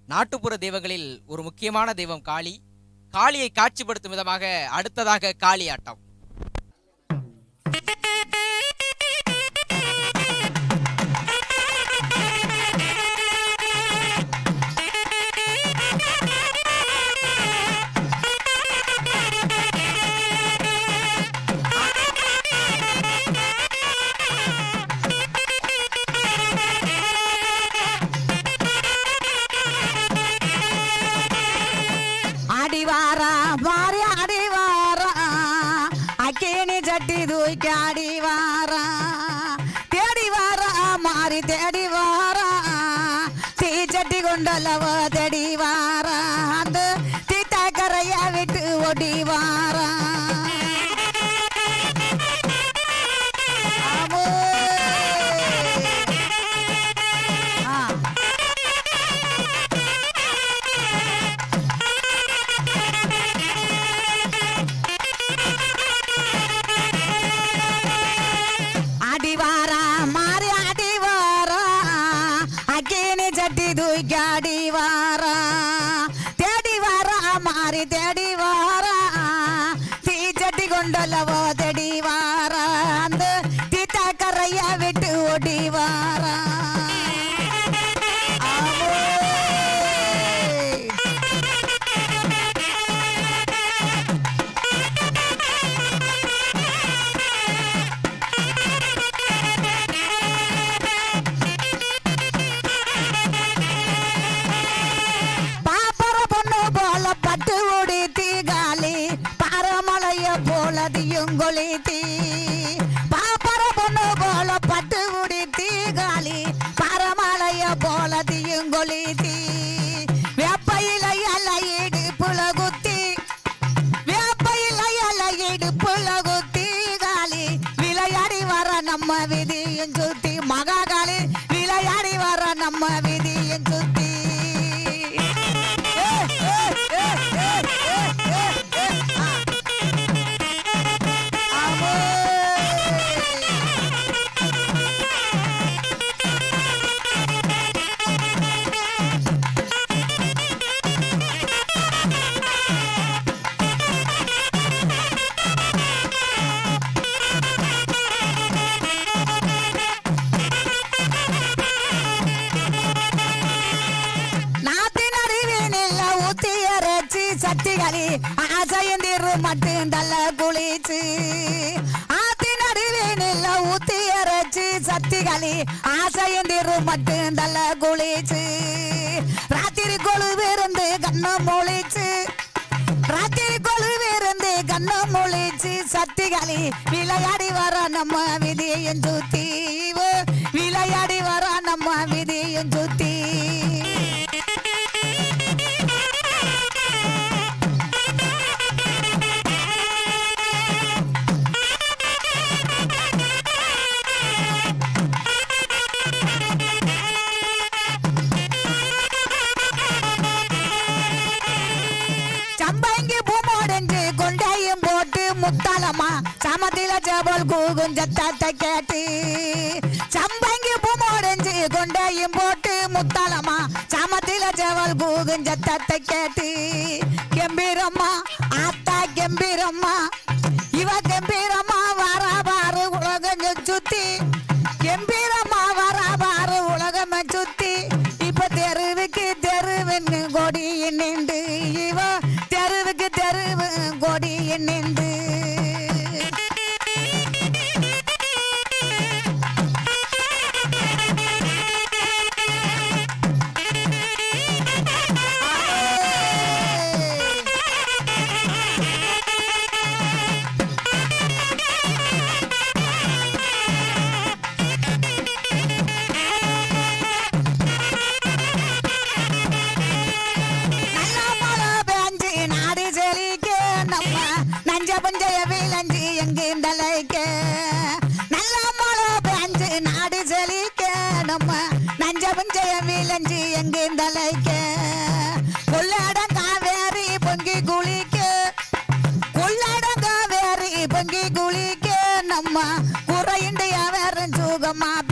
நாட்டுப்புற தெய்வங்களில் ஒரு முக்கியமான தெய்வம் காளி காளியை காட்சிப்படுத்தும் விதமாக அடுத்ததாக காளி ஆட்டம் அடிவாரா மாறி அடிவாரா அக்கினி சட்டி தூக்கி அடிவாரா தேடி வாரா மாறி தேடி வாரா தீ சட்டி கொண்டலவ தேடி வாரா அந்த தீத்தாக்கரைய விட்டு ஓடி வாரா ஆமோ. ஆ அடிவாரா மாறி அடிவாரா அக்கினி சட்டி தூக்கி அடிவாரா தேடி வாரா மாறி தேடி வாரா தீ சட்டி கொண்டலவோ தேடி வாரா அந்த தீத்தாக்கரைய விட்டு ஓடி வாரா ஆமோ. பாப்பர பொண்ணு போல பட்டு உடுத்தி காலி பரமலைய போல தியுங்கொலி தீ பாப்பர பொண்ணு போல பட்டு உடுத்தி காலி பரமலைய போல தியுங்கொலி தீ வேப்பையில இல இடுப்புல குத்தி வேப்பையில இல இடுப்புல குத்தி காலி விளையாடி வர நம்ம விதியும் சுத்தி மகாகாலி விளையாடி வர நம்ம விதியும் சுத்தி நாத்தின் அறிவினில் ஊத்திய ரச்சி சத்திகளி ஆசையந்திரு மட்டும் தள்ள குளிச்சு ஆத்தின் அறிவினில் ஊத்திய ரச்சி சத்திகளி ஆசையந்திரு மட்டும் தள்ள குளிச்சு ராத்திரி கொழுவிருந்து கண்ணு மொழிச்சு ராத்திரி கொழுவிருந்து கண்ணு மொழிச்சு சத்திகளி விளையாடி வர நம்ம விதியும் சுத்தி இவ விளையாடி வர நம்ம விதியும் சுத்தி சம்பங்கி பூமோடஞ்சு கொண்டையும் போட்டு முத்தாலம்மா சமத்தில ஜபல் கூகுஞ்சத்தை கேட்டு சம்பங்கி பூமோடஞ்சு கொண்டையும் போட்டு முத்தாலம்மா சமத்தில ஜபல் கூகுஞ்சத்தை கேட்டு கம்பீரம்மா ஆத்தா கம்பீரம்மா இவ கம்பீரம்மா வர பாரு உலகம் சுத்தி கம்பீரம்மா வர பாரு உலகம் சுத்தி இப்ப தெருவுக்கு தெருவுன்னு கொடி நின்று இவ தெருவுக்கு தெருவு கொடி நின்று நல்ல மழை பெஞ்சு நாடு செழிக்க நம்ம நஞ்ச பஞ்சய விளைஞ்சு எங்கேயும் தலைக்க நல்ல மழை பெஞ்சு நாடு செழிக்க நம்ம நஞ்ச பஞ்சய விளைஞ்சு எங்கேயும் தலைக்க கொள்ளடம் காவேரி பொங்கி குளிக்க கொள்ளடம் காவேரி பொங்கி குளிக்க நம்ம குறையிண்டு அவரும் சுகமா